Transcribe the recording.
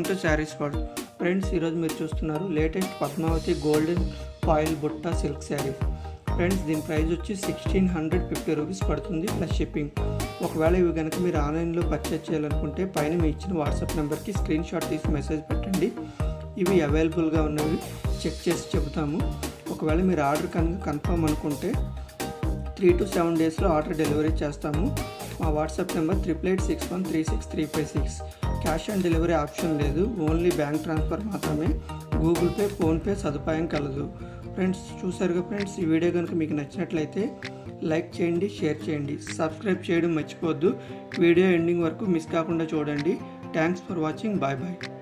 welcome to sarees world friends ఈరోజు మీరు చూస్తున్నారు లేటెస్ట్ పద్మావతి గోల్డెన్ ఫాయిల్ బుట్ట సిల్క్ శారీ ఫ్రెండ్స్ దీని ప్రైస్ వచ్చి సిక్స్టీన్ హండ్రెడ్ ఫిఫ్టీ రూపీస్ పడుతుంది ప్లస్ షిప్పింగ్ ఒకవేళ ఇవి కనుక మీరు ఆన్లైన్లో పర్చేజ్ చేయాలనుకుంటే పైన మీ ఇచ్చిన వాట్సాప్ నెంబర్కి స్క్రీన్ షాట్ తీసి మెసేజ్ పెట్టండి ఇవి అవైలబుల్గా ఉన్నవి చెక్ చేసి చెబుతాము ఒకవేళ మీరు ఆర్డర్ కనుక కన్ఫర్మ్ అనుకుంటే త్రీ టు సెవెన్ డేస్లో ఆర్డర్ డెలివరీ చేస్తాము మా WhatsApp number triple eight six one three six three five six cash on delivery option లేదు ఓన్లీ బ్యాంక్ ట్రాన్స్ఫర్ మాత్రమే గూగుల్ పే ఫోన్పే సదుపాయం కలదు ఫ్రెండ్స్ చూసారుగా ఫ్రెండ్స్ ఈ వీడియో కనుక మీకు నచ్చినట్లయితే లైక్ చేయండి షేర్ చేయండి సబ్స్క్రైబ్ చేయడం మర్చిపోవద్దు వీడియో ఎండింగ్ వరకు మిస్ కాకుండా చూడండి thanks for watching bye bye